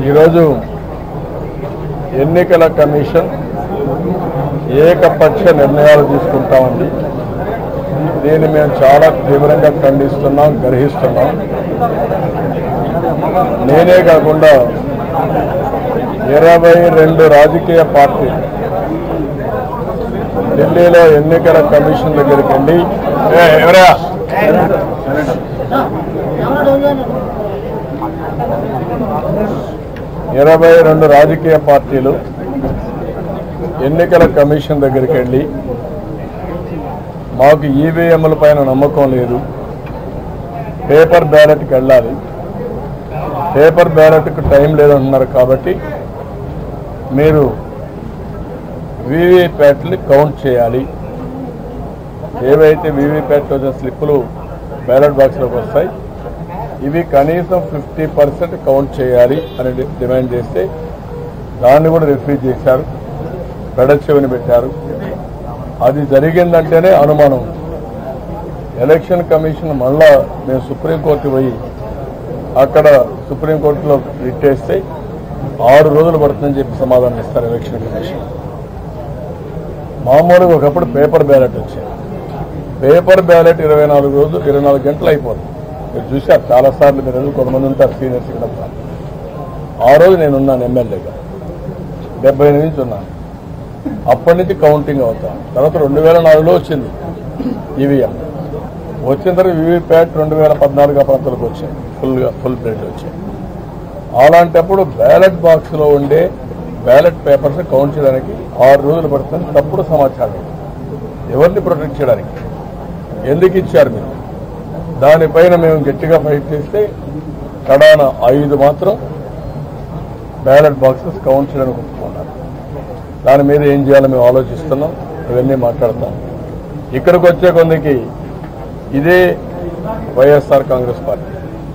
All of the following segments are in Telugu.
ఈరోజు ఎన్నికల కమిషన్ ఏకపక్ష నిర్ణయాలు తీసుకుంటా ఉంది దీన్ని మేము చాలా తీవ్రంగా ఖండిస్తున్నాం గ్రహిస్తున్నాం నేనే కాకుండా ఇరవై రెండు రాజకీయ పార్టీలు ఢిల్లీలో ఎన్నికల కమిషన్ దగ్గరికి వెళ్ళి ఏ, ఎవరా ఇరవై రెండు రాజకీయ పార్టీలు ఎన్నికల కమిషన్ దగ్గరికి వెళ్ళి మాకు ఈవీఎంల పైన నమ్మకం లేదు పేపర్ బ్యాలెట్కి వెళ్ళాలి పేపర్ బ్యాలెట్కి టైం లేదంటున్నారు కాబట్టి మీరు వీవీప్యాట్ని కౌంట్ చేయాలి ఏవైతే వీవీప్యాట్ వచ్చిన స్లిప్పులు బ్యాలెట్ బాక్స్లోకి వస్తాయి ఇవి కనీసం ఫిఫ్టీ పర్సెంట్ కౌంట్ చేయాలి అని డి- డిమాండ్ చేస్తే దాన్ని కూడా రిఫ్యూజ్ చేశారు పెడచెవిని పెట్టారు అది జరిగిందంటేనే అనుమానం ఎలక్షన్ కమిషన్ మళ్ళా మేము సుప్రీంకోర్టు పోయి అక్కడ సుప్రీంకోర్టులో రిట్ వేస్తే ఆరు రోజులు పడుతుందని చెప్పి సమాధానం ఇస్తారు ఎలక్షన్ కమిషన్ మామూలుగా ఒకప్పుడు పేపర్ బ్యాలెట్ వచ్చేది పేపర్ బ్యాలెట్ ఇరవై నాలుగు రోజులు ఇరవై నాలుగు గంటలు అయిపోతుంది మీరు చూశారు చాలా సార్లు మీరు ఎందుకు కొంతమంది ఉంటారు సీనియర్స్ ఇక్కడ ఉన్నారు. ఆ రోజు నేను ఉన్నాను ఎమ్మెల్యేగా డెబ్బై ఎనిమిది నుంచి ఉన్నాను అప్పటి నుంచి కౌంటింగ్ అవుతాం తర్వాత రెండు వేల నాలుగులో వచ్చింది ఈవీఎం వచ్చిన తర్వాత వీవీప్యాట్ రెండు వేల పద్నాలుగు ఆ ప్రాంతాలకు వచ్చాయి ఫుల్గా ఫుల్ ప్లేట్ వచ్చాయి అలాంటప్పుడు బ్యాలెట్ బాక్స్లో ఉండే బ్యాలెట్ పేపర్స్ కౌంట్ చేయడానికి ఆరు రోజులు పడుతుంది తప్పుడు సమాచారం ఎవరిని ప్రొటెక్ట్ చేయడానికి ఎందుకు ఇచ్చారు మీరు దానిపైన మేము గట్టిగా ఫైట్ చేస్తే కడాన ఐదు మాత్రం బ్యాలెట్ బాక్సెస్ కౌంట్ చేయడానికి ఒప్పుకున్నారు దాని మీద ఏం చేయాలో మేము ఆలోచిస్తున్నాం ఇవన్నీ మాట్లాడతాం ఇక్కడికి వచ్చే కొందికి ఇదే వైఎస్ఆర్ కాంగ్రెస్ పార్టీ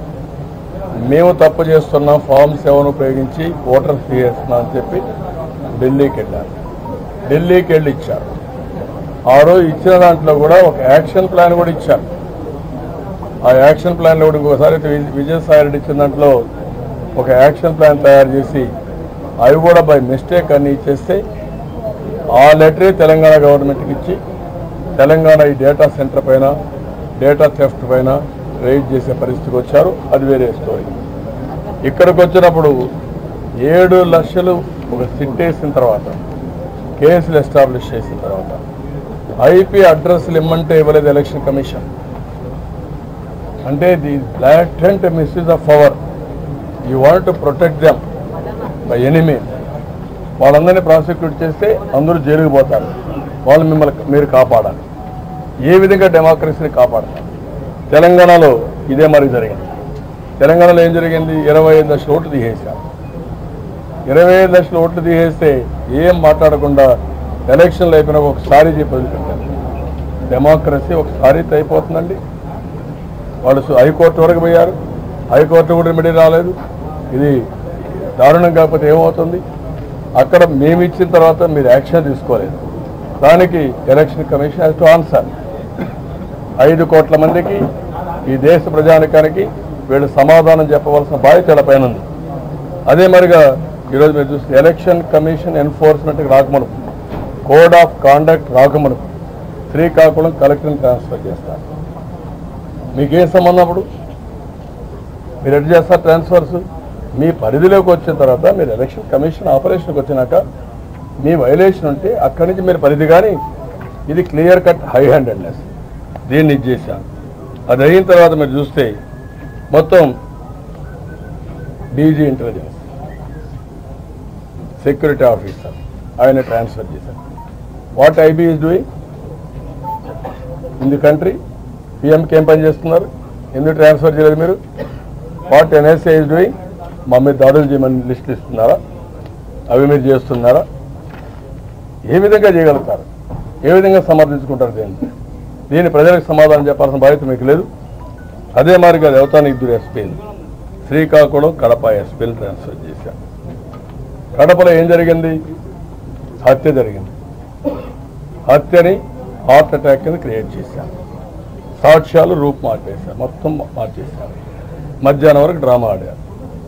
మేము తప్పు చేస్తున్నాం ఫామ్ సెవెన్ ఉపయోగించి ఓటర్ ఫీ చేస్తున్నాం అని చెప్పి ఢిల్లీకి వెళ్ళారు ఢిల్లీకి వెళ్ళి ఇచ్చారు ఆ రోజు ఇచ్చిన దాంట్లో కూడా ఒక యాక్షన్ ప్లాన్ కూడా ఇచ్చారు ఆ యాక్షన్ ప్లాన్ లో కూడా ఇంకోసారి అయితే విజ- విజయసాయి రెడ్డి ఇచ్చిన దాంట్లో ఒక యాక్షన్ ప్లాన్ తయారు చేసి అవి కూడా బై మిస్టేక్ అన్ని ఇచ్చేస్తే ఆ లెటరే తెలంగాణ గవర్నమెంట్కి ఇచ్చి తెలంగాణ ఈ డేటా సెంటర్ పైన డేటా థెఫ్ట్ పైన రైడ్ చేసే పరిస్థితికి వచ్చారు అది వేరే స్టోరీ ఇక్కడికి వచ్చినప్పుడు ఏడు లక్షలు ఒక సిట్ వేసిన తర్వాత కేసులు ఎస్టాబ్లిష్ చేసిన తర్వాత ఐపీ అడ్రస్లు ఇమ్మంటే ఇవ్వలేదు ఎలక్షన్ కమిషన్ అంటే the blatant misuse of power you want to protect them by enemy వాళ్ళందరినీ ప్రాసిక్యూట్ చేస్తే అందరూ జైలుకు పోతారు వాళ్ళు మిమ్మల్ని మీరు కాపాడాలి ఏ విధంగా డెమోక్రసీని కాపాడతారు తెలంగాణలో ఇదే మరి జరిగింది తెలంగాణలో ఏం జరిగింది ఇరవై ఐదు లక్షల ఓట్లు తీసేశారు ఇరవై ఐదు లక్షల ఓట్లు తీసేస్తే ఏం మాట్లాడకుండా ఎలక్షన్లు అయిపోయినా ఒకసారి చెప్పి వదిలిపెట్టారు డెమోక్రసీ ఒకసారి అయిపోతుందండి వాళ్ళు సు- హైకోర్టు వరకు పోయారు హైకోర్టు కూడా రెమెడీ రాలేదు ఇది దారుణం కాకపోతే ఏమవుతుంది అక్కడ మేము ఇచ్చిన తర్వాత మీరు యాక్షన్ తీసుకోలేదు దానికి election commission has to answer ఐదు కోట్ల మందికి ఈ దేశ ప్రజానికానికి వీళ్ళు సమాధానం చెప్పవలసిన బాధ్యత వీళ్ళ పైన ఉంది అదే మరిగా ఈరోజు మీరు చూస్తే ఎలక్షన్ కమిషన్ ఎన్ఫోర్స్మెంట్కి రాకమును కోడ్ ఆఫ్ కాండక్ట్ రాకమును శ్రీకాకుళం కలెక్టర్ని ట్రాన్స్ఫర్ చేస్తారు మీకేం సంబంధం అప్పుడు మీరు ఎటు చేస్తారు ట్రాన్స్ఫర్స్ మీ పరిధిలోకి వచ్చిన తర్వాత మీరు ఎలక్షన్ కమిషన్ ఆపరేషన్కి వచ్చినాక మీ వైలేషన్ ఉంటే అక్కడి నుంచి మీరు పరిధి కానీ ఇది క్లియర్ కట్ హై హ్యాండెడ్నెస్ దీన్ని ఇది చేశాను అది అయిన తర్వాత మీరు చూస్తే మొత్తం డీజీ ఇంటెలిజెన్స్ సెక్యూరిటీ ఆఫీసర్ ఆయన ట్రాన్స్ఫర్ చేశారు what IB is doing in the country పిఎంకి ఏం పని చేస్తున్నారు ఎందుకు ట్రాన్స్ఫర్ చేయలేదు మీరు వాట్ ఎన్ఎస్ఏ ఈజ్ డూయింగ్ మా మీద దాడులు చేయమని లిస్ట్ ఇస్తున్నారా అవి మీరు చేస్తున్నారా ఏ విధంగా చేయగలుగుతారు ఏ విధంగా సమర్థించుకుంటారు దీన్ని దీని ప్రజలకు సమాధానం చెప్పాల్సిన బాధ్యత మీకు లేదు అదే మాదిరిగా దేవతాని ఇద్దరు ఎస్పీలు శ్రీకాకుళం కడప ఎస్పీలు ట్రాన్స్ఫర్ చేశారు కడపలో ఏం జరిగింది హత్య జరిగింది హత్యని హార్ట్ అటాక్ కింద క్రియేట్ చేశారు సాక్ష్యాలు రూపు మార్చేశారు మొత్తం మార్చేశారు మధ్యాహ్నం వరకు డ్రామా ఆడారు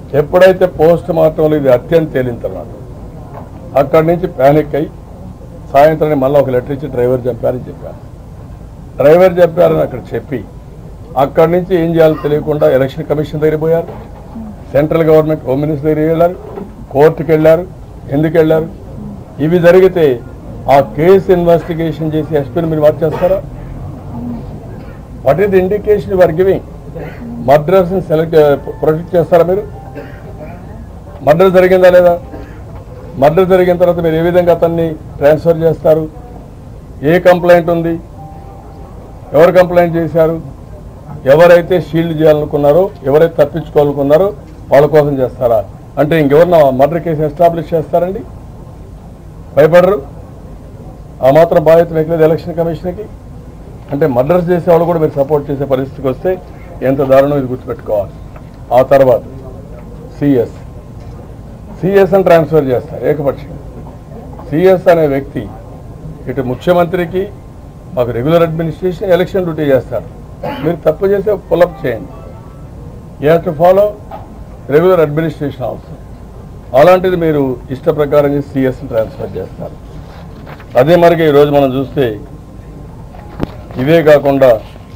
ఎప్పుడైతే పోస్ట్ మార్టంలో ఇది అత్యంత తేలిన తర్వాత అక్కడి నుంచి ప్యానిక్ అయి సాయంత్రాన్ని మళ్ళీ ఒక లెటర్ ఇచ్చి డ్రైవర్ చంపారని చెప్పారు డ్రైవర్ చెప్పారని అక్కడ చెప్పి అక్కడి నుంచి ఏం చేయాలో తెలియకుండా ఎలక్షన్ కమిషన్ దగ్గర పోయారు సెంట్రల్ గవర్నమెంట్ హోమ్ మినిస్టర్ దగ్గర వెళ్ళారు కోర్టుకి వెళ్ళారు ఎందుకు వెళ్ళారు ఇవి జరిగితే ఆ కేసు ఇన్వెస్టిగేషన్ చేసి ఎస్పీని మీరు మార్చేస్తారా what is the indication you are giving murders select protect చేస్తారా మీరు మర్డర్ జరిగిందా లేదా మర్డర్ జరిగిన తర్వాత మీరు ఏ విధంగా అతన్ని ట్రాన్స్ఫర్ చేస్తారు ఏ కంప్లైంట్ ఉంది ఎవరు కంప్లైంట్ చేశారు ఎవరైతే షీల్డ్ చేయాలనుకున్నారో ఎవరైతే తప్పించుకోవాలనుకున్నారో వాళ్ళ కోసం చేస్తారా అంటే ఇంకెవరన్నా మర్డర్ కేసు ఎస్టాబ్లిష్ చేస్తారండి భయపడరు ఆ మాత్రం బాధ్యత మీకు లేదు ఎలక్షన్ కమిషన్కి అంటే మర్డర్స్ చేసే వాళ్ళు కూడా మీరు సపోర్ట్ చేసే పరిస్థితికి వస్తే ఎంత దారుణం ఇది గుర్తుపెట్టుకోవాలి ఆ తర్వాత సిఎస్ సిఎస్ అని ట్రాన్స్ఫర్ చేస్తారు ఏకపక్షం సిఎస్ అనే వ్యక్తి ఇటు ముఖ్యమంత్రికి మాకు రెగ్యులర్ అడ్మినిస్ట్రేషన్ ఎలక్షన్ డ్యూటీ చేస్తారు మీరు తప్పు చేస్తే పులప్ చేయండి you have to follow regular administration also అలాంటిది మీరు ఇష్ట ప్రకారం చేసి సిఎస్ని ట్రాన్స్ఫర్ చేస్తారు అదే మరిగా ఈరోజు మనం చూస్తే ఇవే కాకుండా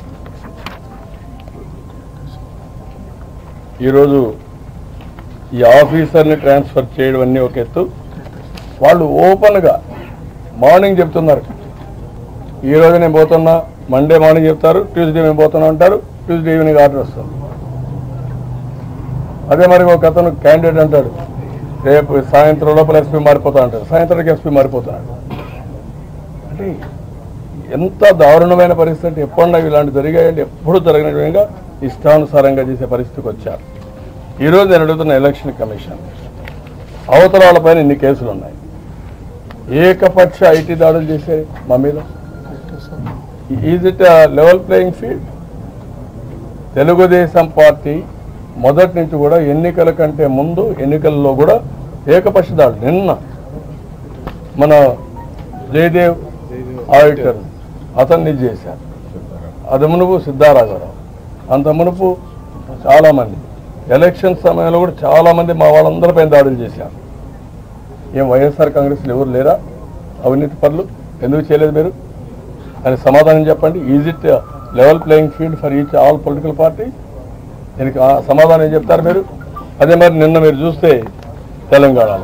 ఈరోజు ఈ ఆఫీసర్ని ట్రాన్స్ఫర్ చేయడం అన్నీ ఒక ఎత్తు వాళ్ళు ఓపెన్గా మార్నింగ్ చెప్తున్నారు ఈ రోజు నేను పోతున్నా మండే మార్నింగ్ చెప్తారు ట్యూస్డే మేము పోతున్నా అంటారు ట్యూస్డే ఈవినింగ్ ఆర్డర్ వస్తుంది అదే మరి ఒక అతను క్యాండిడేట్ అంటాడు రేపు సాయంత్రం లోపల ఎస్పీ మారిపోతా అంటాడు సాయంత్రానికి ఎస్పీ మారిపోతున్నాడు అంటే ఎంత దారుణమైన పరిస్థితి అంటే ఎప్పుడన్నా ఇలాంటి జరిగాయంటే ఎప్పుడు జరిగిన విధంగా ఇష్టానుసారంగా చేసే పరిస్థితికి వచ్చారు ఈరోజు నేను అడుగుతున్న ఎలక్షన్ కమిషన్ అవతల వాళ్ళపైన ఇన్ని కేసులు ఉన్నాయి ఏకపక్ష ఐటీ దాడులు చేసే మా మీద is it level playing field Telugu Desam party మొదటి నుంచి కూడా ఎన్నికల కంటే ముందు ఎన్నికల్లో కూడా ఏకపక్ష దాడులు నిన్న మన జయదేవ్ ఆడిటర్ అతన్ని చేశారు అది మునుపు సిద్ధారాఘవరావు అంత మునుపు చాలామంది ఎలక్షన్ సమయంలో కూడా చాలామంది మా వాళ్ళందరిపైన దాడులు చేశారు ఏం వైఎస్ఆర్ కాంగ్రెస్లో ఎవరు లేరా అవినీతి పనులు ఎందుకు చేయలేదు మీరు అని సమాధానం చెప్పండి is it level playing field for each all political party దీనికి ఆ సమాధానం ఏం చెప్తారు మీరు అదే మరి నిన్న మీరు చూస్తే తెలంగాణలో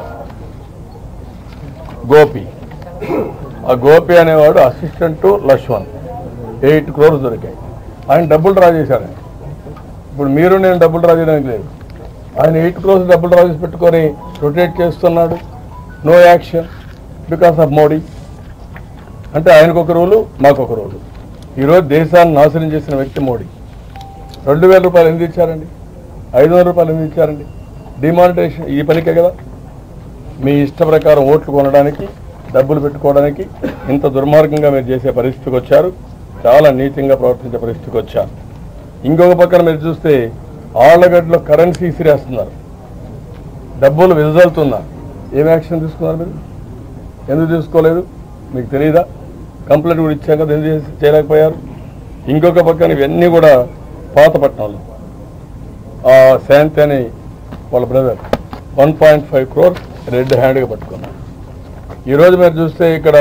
గోపి ఆ గోపి అనేవాడు assistant to Lakshman eight crores దొరికాయి ఆయన డబ్బులు డ్రా చేశాడు ఇప్పుడు మీరు నేను డబ్బులు డ్రా చేయడానికి లేదు ఆయన ఎయిట్ క్రోర్స్ డబ్బులు డ్రా చేసి పెట్టుకొని రొటేట్ చేస్తున్నాడు no action because of Modi అంటే ఆయనకు ఒక రూలు మాకు ఒక రూలు ఈరోజు దేశాన్ని నాశనం చేసిన వ్యక్తి మోడీ రెండు వేల రూపాయలు ఎందుకు ఇచ్చారండి ఐదు వందల రూపాయలు ఎందుకు ఇచ్చారండి డిమానిటేషన్ ఈ పనికే కదా మీ ఇష్ట ప్రకారం ఓట్లు కొనడానికి డబ్బులు పెట్టుకోవడానికి ఇంత దుర్మార్గంగా మీరు చేసే పరిస్థితికి వచ్చారు చాలా నీతిగా ప్రవర్తించే పరిస్థితికి వచ్చారు ఇంకొక పక్కన మీరు చూస్తే ఆళ్ళగడ్డలో కరెన్సీ ఇసిరేస్తున్నారు డబ్బులు వెదజల్తున్నారు ఏం యాక్షన్ తీసుకున్నారు మీరు ఎందుకు తీసుకోలేదు మీకు తెలియదా కంప్లైంట్ కూడా ఇచ్చాం కదా ఎందుకు చేసి- చేయలేకపోయారు ఇంకొక పక్కన ఇవన్నీ కూడా పాతపట్నంలో ఆ శాంతి అని వాళ్ళ brother one point five crore red హ్యాండ్గా పట్టుకున్నారు ఈరోజు మీరు చూస్తే ఇక్కడ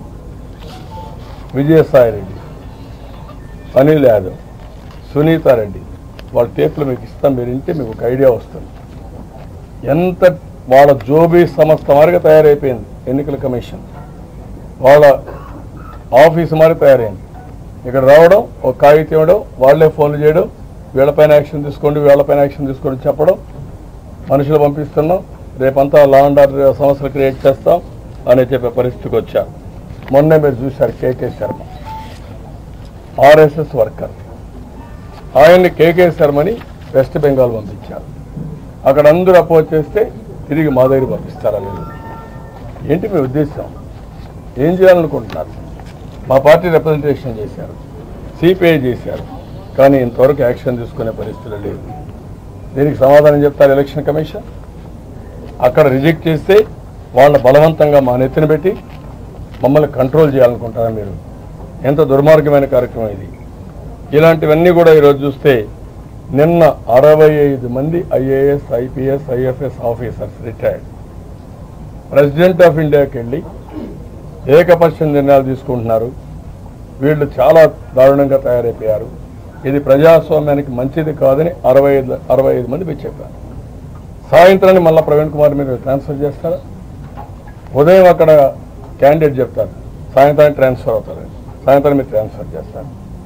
విజయసాయి రెడ్డి అనిల్ యాదవ్ సునీతారెడ్డి వాళ్ళ టేపులు మీకు ఇస్తాం మీరు ఇంటే మీకు ఒక ఐడియా వస్తుంది ఎంత వాళ్ళ జోబీ సంస్థ మారిగా తయారైపోయింది ఎన్నికల కమిషన్ వాళ్ళ ఆఫీస్ మారి తయారైంది ఇక్కడ రావడం ఒక కాగితం ఇవ్వడం వాళ్ళే ఫోన్లు చేయడం వీళ్ళపైన యాక్షన్ తీసుకోండి వీళ్ళపైన యాక్షన్ తీసుకోండి చెప్పడం మనుషులు పంపిస్తున్నాం రేపంతా లా అండ్ ఆర్డర్ సమస్యలు క్రియేట్ చేస్తాం అని చెప్పే పరిస్థితికి వచ్చారు మొన్నే మీరు చూశారు కేకే శర్మ ఆర్ఎస్ఎస్ వర్కర్ ఆయన్ని కేకే శర్మని వెస్ట్ బెంగాల్ పంపించారు అక్కడ అందరూ అపోజ్ చేస్తే తిరిగి మా దగ్గర పంపిస్తారా మీరు ఏంటి మీ ఉద్దేశం ఏం చేయాలనుకుంటున్నారు మా పార్టీ రిప్రజెంటేషన్ చేశారు సిపిఐ చేశారు కానీ ఇంతవరకు యాక్షన్ తీసుకునే పరిస్థితులు లేదు దీనికి సమాధానం చెప్తారు ఎలక్షన్ కమిషన్ అక్కడ రిజెక్ట్ చేస్తే వాళ్ళ బలవంతంగా మా నెత్తిన పెట్టి మమ్మల్ని కంట్రోల్ చేయాలనుకుంటారా మీరు ఎంత దుర్మార్గమైన కార్యక్రమం ఇది ఇలాంటివన్నీ కూడా ఈరోజు చూస్తే నిన్న అరవై ఐదు మంది IAS IPS IFS officers retired president of ఇండియాకి వెళ్ళి ఏకపక్ష నిర్ణయాలు తీసుకుంటున్నారు వీళ్ళు చాలా దారుణంగా తయారైపోయారు ఇది ప్రజాస్వామ్యానికి మంచిది కాదని అరవై ఐదు అరవై ఐదు మంది మీరు చెప్పారు సాయంత్రాన్ని మళ్ళీ ప్రవీణ్ కుమార్ మీరు ట్రాన్స్ఫర్ చేస్తారా ఉదయం అక్కడ క్యాండిడేట్ చెప్తారు సాయంత్రానికి ట్రాన్స్ఫర్ అవుతారు సాయంత్రం మీరు ట్రాన్స్ఫర్ చేస్తారు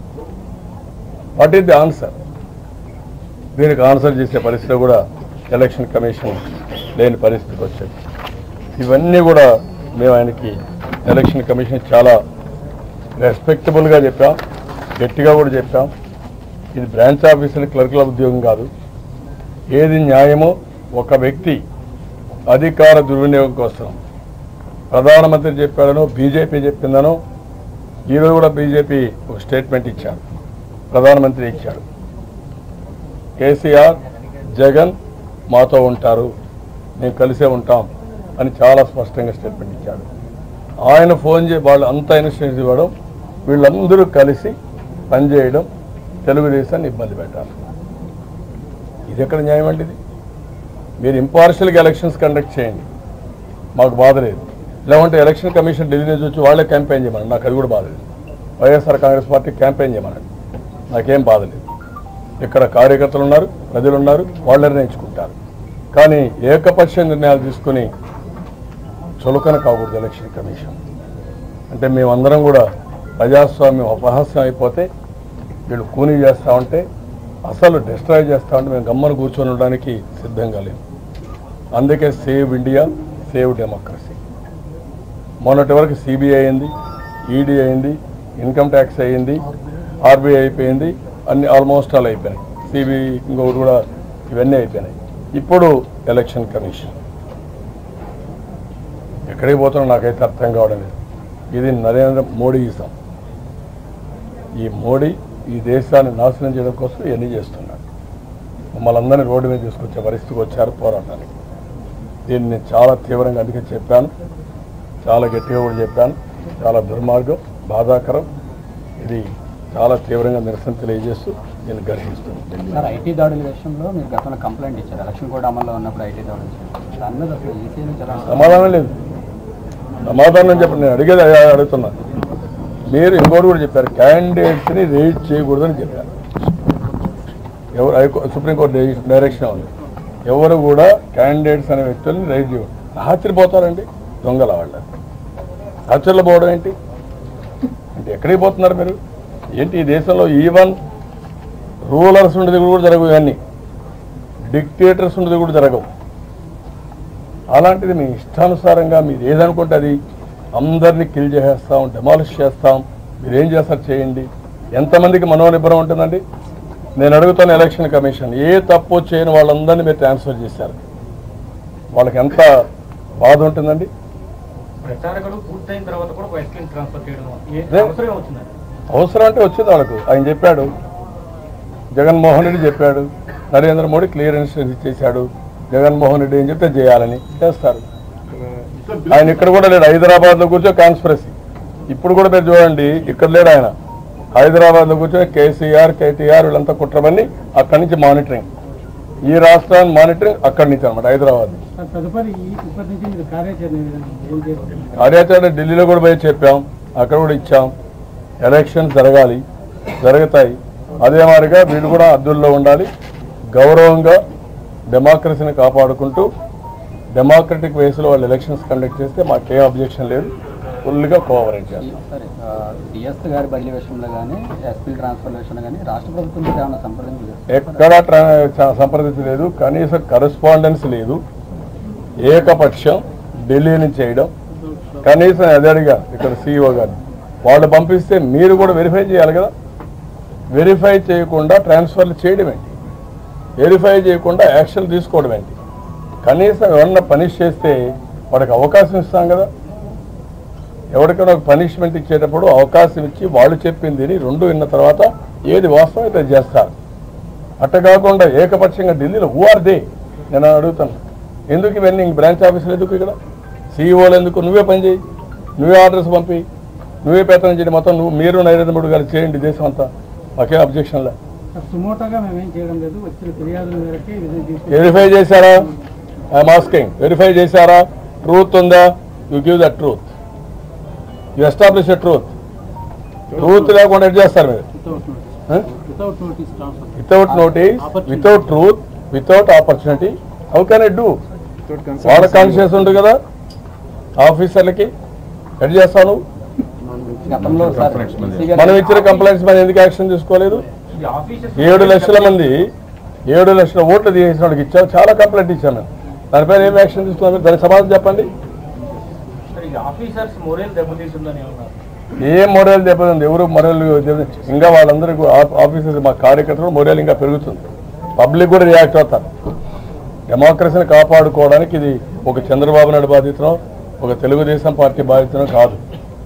వాట్ ఈస్ ది ఆన్సర్ దీనికి ఆన్సర్ చేసే పరిస్థితి కూడా ఎలక్షన్ కమిషన్ లేని పరిస్థితికి వచ్చేది ఇవన్నీ కూడా మేము ఆయనకి ఎలక్షన్ కమిషన్ చాలా రెస్పెక్టబుల్గా చెప్పాం గట్టిగా కూడా చెప్పాం ఇది బ్రాంచ్ ఆఫీసులు క్లర్కుల ఉద్యోగం కాదు ఏది న్యాయమో ఒక వ్యక్తి అధికార దుర్వినియోగం కోసం ప్రధానమంత్రి చెప్పాడనో బీజేపీ చెప్పిందనో ఈరోజు కూడా బీజేపీ ఒక స్టేట్మెంట్ ఇచ్చారు ప్రధానమంత్రి ఇచ్చాడు కేసీఆర్ జగన్ మాతో ఉంటారు మేము కలిసే ఉంటాం అని చాలా స్పష్టంగా స్టేట్మెంట్ ఇచ్చాడు ఆయన ఫోన్ చే వాళ్ళు అంతా ఇన్స్ట్రక్షన్స్ ఇవ్వడం వీళ్ళందరూ కలిసి పనిచేయడం తెలుగుదేశాన్ని ఇబ్బంది పెట్టాలి ఇది ఎక్కడ న్యాయం అండి ఇది మీరు ఇంపార్షియల్గా ఎలక్షన్స్ కండక్ట్ చేయండి మాకు బాధ లేదు లేకుంటే ఎలక్షన్ కమిషన్ ఢిల్లీ నుంచి వచ్చి వాళ్ళే క్యాంపెయిన్ చేయమని నాకు అది కూడా బాధ లేదు వైఎస్ఆర్ కాంగ్రెస్ పార్టీ క్యాంపెయిన్ చేయమనండి నాకేం బాధ లేదు ఇక్కడ కార్యకర్తలు ఉన్నారు ప్రజలు ఉన్నారు వాళ్ళు నిర్ణయించుకుంటారు కానీ ఏకపక్ష నిర్ణయాలు తీసుకుని చులకన కాకూడదు ఎలక్షన్ కమిషన్ అంటే మేమందరం కూడా ప్రజాస్వామ్యం అపహాస్యం అయిపోతే వీళ్ళు కూనీ చేస్తూ ఉంటే అసలు డిస్ట్రాయ్ చేస్తూ ఉంటే మేము గమ్మన కూర్చొని ఉండడానికి సిద్ధంగా లేము అందుకే సేవ్ ఇండియా సేవ్ డెమోక్రసీ మొన్నటి వరకు సిబిఐ అయింది ఈడీ అయింది ఇన్కమ్ ట్యాక్స్ అయింది ఆర్బీఐ అయిపోయింది అన్ని ఆల్మోస్ట్ ఆల్ అయిపోయినాయి సిబిఐ ఇంకొకటి కూడా ఇవన్నీ అయిపోయినాయి ఇప్పుడు ఎలక్షన్ కమిషన్ ఎక్కడికి పోతున్నా నాకైతే అర్థం కావడం లేదు ఇది నరేంద్ర మోడీ ఇస్తాం ఈ మోడీ ఈ దేశాన్ని నాశనం చేయడం కోసం ఇవన్నీ చేస్తున్నాడు మమ్మల్ని అందరినీ రోడ్డు మీద తీసుకొచ్చే పరిస్థితికి వచ్చారు పోరాటానికి దీన్ని నేను చాలా తీవ్రంగా అందుకే చెప్పాను చాలా గట్టిగా కూడా చెప్పాను చాలా దుర్మార్గం బాధాకరం ఇది చాలా తీవ్రంగా నిరసన తెలియజేస్తూ నేను గర్హిస్తున్నాను సార్ ఐటీ దాడుల విషయంలో మీరు గతంలో కంప్లైంట్ ఇచ్చారు ఎలక్షన్ కోడ్ అమల్లో ఉన్నప్పుడు ఐటీ దాడులు చేశారు దాని మీద అసలు ఈసీ నుంచి ఎలా సమాధానం లేదు సమాధానం చెప్పండి నేను అడిగేది అదే అడుగుతున్నా మీరు ఇంకోటి కూడా చెప్పారు క్యాండిడేట్స్ని రేట్ చేయకూడదని చెప్పారు ఎవరు హైకో సుప్రీంకోర్టు డై- డైరెక్షన్ ఉంది ఎవరు కూడా క్యాండిడేట్స్ అనే వ్యక్తుల్ని రైట్ చేయకూడదు ఆశ్చర్యపోతారండి దొంగల వాళ్ళ ఆశ్చర్యపోవడం ఏంటి అంటే ఎక్కడికి పోతున్నారు మీరు ఏంటి ఈ దేశంలో ఈవెన్ రూలర్స్ ఉండేది కూడా జరగవు ఇవన్నీ డిక్టేటర్స్ ఉండేది కూడా జరగవు అలాంటిది మీ ఇష్టానుసారంగా మీరు ఏదనుకుంటే అది అందరినీ కిల్ చేసేస్తాం డెమాలిష్ చేస్తాం మీరు ఏం చేస్తారు చేయండి ఎంతమందికి మనోనిబ్బరం ఉంటుందండి నేను అడుగుతాను ఎలక్షన్ కమిషన్ ఏ తప్పు చేయని వాళ్ళందరినీ మీరు ట్రాన్స్ఫర్ చేశారు వాళ్ళకి ఎంత బాధ ఉంటుందండి ప్రచారకులు పూర్తయిన తర్వాత కూడా వైస్కిన్ ట్రాన్స్ఫర్ చేయడం ఏ అదే. అవసరం వచ్చిందండి అవసరం అంటే వచ్చింది వాళ్ళకు ఆయన చెప్పాడు జగన్మోహన్ రెడ్డి చెప్పాడు నరేంద్ర మోడీ క్లియరెన్స్ ఇచ్చేశాడు జగన్మోహన్ రెడ్డి ఏం చెప్తే చేయాలని చేస్తారు ఆయన ఇక్కడ కూడా లేడు హైదరాబాద్ లో కూర్చో కాన్స్పిరసీ ఇప్పుడు కూడా మీరు చూడండి ఇక్కడ లేడు ఆయన హైదరాబాద్ లో కూర్చొని కేసీఆర్ కేటీఆర్ వీళ్ళంతా కుట్రమని అక్కడి నుంచి మానిటరింగ్ ఈ రాష్ట్రాన్ని మానిటరింగ్ అక్కడి నుంచి అనమాట హైదరాబాద్ నుంచి తదుపరి ఇప్పటి నుంచి మీరు కార్యాచరణ ఏ విధంగా ఏం చేస్తారు కార్యాచరణ ఢిల్లీలో కూడా పోయి చెప్పాం అక్కడ కూడా ఇచ్చాం ఎలక్షన్స్ జరగాలి జరుగుతాయి అదే మాదిరిగా వీళ్ళు కూడా అద్దుల్లో ఉండాలి గౌరవంగా డెమోక్రసీని కాపాడుకుంటూ డెమోక్రటిక్ వేస్లో వాళ్ళు ఎలక్షన్స్ కండక్ట్ చేస్తే మాకేం అబ్జెక్షన్ లేదు ఫుల్గా కోఆపరేట్ చేస్తాం సరే డిఎస్ గారి బదిలీ విషయంలో కానీ ఎస్పీ ట్రాన్స్ఫర్ విషయంలో కానీ రాష్ట్ర ప్రభుత్వం మీద ఏమైనా సంప్రదించలేదు ఎక్కడా ట్రా- చ- సంప్రదించలేదు కనీసం కరెస్పాండెన్స్ లేదు ఏకపక్షం ఢిల్లీ నుంచి చేయడం కనీసం అదే అడిగా ఇక్కడ సీఈఓ గారు వాళ్ళు పంపిస్తే మీరు కూడా వెరిఫై చేయాలి కదా వెరిఫై చేయకుండా ట్రాన్స్ఫర్లు చేయడం ఏంటి వెరిఫై చేయకుండా యాక్షన్ తీసుకోవడం ఏంటి కనీసం ఎవరన్నా పనిష్ చేస్తే వాడికి అవకాశం ఇస్తాం కదా ఎవరికైనా ఒక పనిష్మెంట్ ఇచ్చేటప్పుడు అవకాశం ఇచ్చి వాళ్ళు చెప్పింది విని రెండు విన్న తర్వాత ఏది వాస్తవం అయితే అది చేస్తారు అట్ట కాకుండా ఏకపక్షంగా ఢిల్లీలో హూ ఆర్ దే నేను అడుగుతాను ఎందుకు ఇవన్నీ ఇంక బ్రాంచ్ ఆఫీసులు ఎందుకు ఇక్కడ సీఈఓలు ఎందుకు నువ్వే పని చేయి నువ్వే ఆర్డర్స్ పంపి నువ్వే పేతనం చేయండి మొత్తం నువ్వు మీరు నరేంద్ర మోడీ గారు చేయండి దేశం అంతా మాకేం అబ్జెక్షన్లే సుమోటోగా మేమేం చేయడం లేదు వచ్చిన ఫిర్యాదుల మేరకే విధులు తీసుకు వెరిఫై చేశారా ఐఎమ్ ఆస్కింగ్ వెరిఫై చేశారా ట్రూత్ ఉందా you give the truth you establish the truth truth లేకుండా ఎట్ చేస్తారు మీరు without notice transfer without notice without truth without opportunity how can I do వాళ్ళ కాన్షియస్ ఉంటుంది కదా ఆఫీసర్లకి ఎట్ చేస్తావు నువ్వు గతంలో సార్ ఈసీ గారు- మనం ఇచ్చిన కంప్లైంట్స్ మీద ఎందుకు యాక్షన్ తీసుకోలేదు ఈ ఆఫీసర్స్ ఏడు లక్షల మంది ఏడు లక్షల ఓట్లు తీసిన వాళ్ళకి ఇచ్చావు చాలా కంప్లైంట్ ఇచ్చాను దానిపైన ఏం యాక్షన్ తీసుకున్నారు దానికి సమాధానం చెప్పండి ఈ ఆఫీసర్స్ మొరేల్ దెబ్బతీసిందని అన్నారు ఏ మొరల్ దెబ్బతింది ఎవరు మొరల్ ఇంకా వాళ్ళందరికీ ఆఫీసర్స్ మా కార్యకర్తలు మొరల్ ఇంకా పెరుగుతుంది పబ్లిక్ కూడా రియాక్ట్ అవుతారు డెమోక్రసీని కాపాడుకోవడానికి ఇది ఒక చంద్రబాబు నాయుడు బాధ్యతనో ఒక తెలుగుదేశం పార్టీ బాధ్యతనో కాదు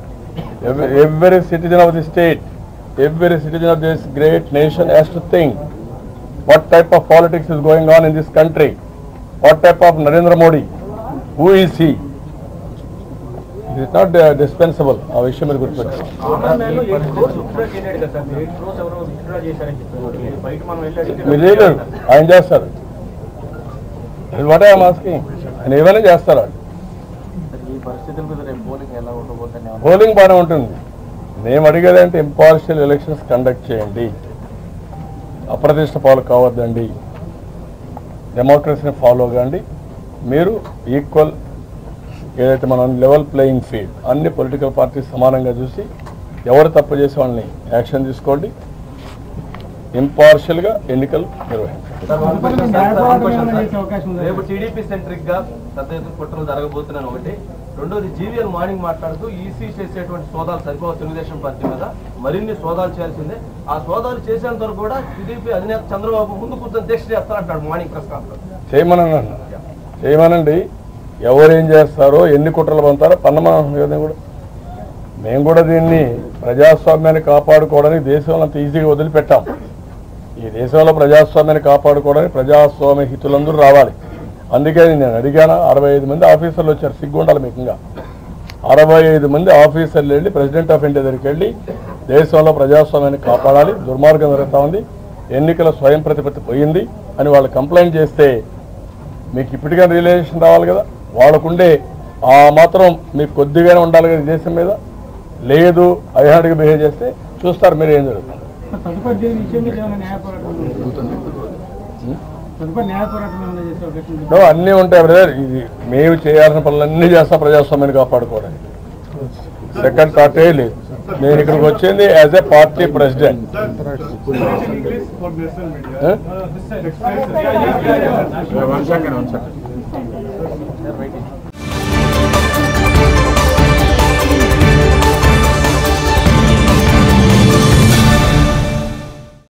every citizen of the state every citizen of this great nation has to think what type of politics is going on in this country? What type of Narendra Modi? Who is he? It is not uh, dispensable. ఆ విషయం మీరు గుర్తుపెట్టుకోవాలి common man eight crores withdraw చేయలేడు కదా సార్ ఎయిట్ క్రోర్స్ ఎవరో విత్డ్రా చేశారని చెప్పారు బయట మనం వెళ్ళి అడిగితే మీరు చేయలేరు ఆయన చేస్తారు వాట్ ఐఎమ్ ఆస్కింగ్ ఆయన ఏమైనా చేస్తారు వాళ్ళు ఈ పరిస్థితుల మీద రేపు పోలింగ్ ఎలా ఉండబోతుంది పోలింగ్ బాగానే ఉంటుంది మేము అడిగేది అంటే ఇంపార్షియల్ ఎలక్షన్స్ కండక్ట్ చేయండి అప్రతిష్ట పాలు కావద్దండి డెమోక్రసీని ఫాలో కండి మీరు ఈక్వల్ ఏదైతే మనం లెవెల్ ప్లేయింగ్ ఫీల్డ్ అన్ని పొలిటికల్ పార్టీస్ సమానంగా చూసి ఎవరు తప్పు చేసే వాళ్ళని యాక్షన్ తీసుకోండి ఇంపార్షియల్గా ఎన్నికలు నిర్వహించండి న్యాయపోరాటం ఏమైనా చేసే అవకాశం ఉందా రేపు టీడీపీ సెంట్రిక్ గా పెద్ద ఎత్తున కుట్రలు జరగబోతున్నాను ఒకటి రెండోది జీవీఎల్ మార్నింగ్ మాట్లాడుతూ ఈసీ చేసేటువంటి సోదాలు సరిపోవు తెలుగుదేశం పార్టీ మీద మరిన్ని సోదాలు చేయాల్సిందే ఆ సోదాలు చేసేంత వరకు కూడా టీడీపీ అధినేత చంద్రబాబు ముందు కూర్చొని దీక్ష చేస్తారంటాడు మార్నింగ్ ప్రెస్ కాన్ఫరెన్స్ చేయమనండి అన్న. చేయమనండి ఎవరేం చేస్తారో ఎన్ని కుట్రలు పంతారో పన్నమనం కదా కూడా మేము కూడా దీన్ని ప్రజాస్వామ్యాన్ని కాపాడుకోవడానికి దేశంలో అంత ఈజీగా వదిలిపెట్టాం ఈ దేశంలో ప్రజాస్వామ్యాన్ని కాపాడుకోవడానికి ప్రజాస్వామ్య హితులందరూ రావాలి అందుకే నేను అడిగాను అరవై ఐదు మంది ఆఫీసర్లు వచ్చారు సిగ్గుండాలి మీకు ఇంకా అరవై ఐదు మంది ఆఫీసర్లు వెళ్ళి ప్రెసిడెంట్ ఆఫ్ ఇండియా దగ్గరికి వెళ్ళి దేశంలో ప్రజాస్వామ్యాన్ని కాపాడాలి దుర్మార్గం జరుగుతూ ఉంది ఎన్నికల స్వయం ప్రతిపత్తి పోయింది అని వాళ్ళు కంప్లైంట్ చేస్తే మీకు ఇప్పటికైనా రియలైజేషన్ రావాలి కదా వాళ్ళకుండే ఆ మాత్రం మీకు కొద్దిగానే ఉండాలి కదా ఈ దేశం మీద లేదు అయ్యాడికి బిహేవ్ చేస్తే చూస్తారు మీరు ఏం జరుగుతుంది తదుపరి దీని విషయం మీద ఏమైనా న్యాయపోరాటం ఉందా? తదుపరి న్యాయపోరాటం ఏమైనా చేసే అవకాశం ఉందా? నో, అన్నీ ఉంటాయి బ్రదర్ ఇది మేము చేయాల్సిన పనులన్నీ చేస్తాం ప్రజాస్వామ్యాన్ని కాపాడుకోవడానికి సెకండ్ థాటే లేదు నేను ఇక్కడికి వచ్చింది యాజ్ ఎ పార్టీ ప్రెసిడెంట్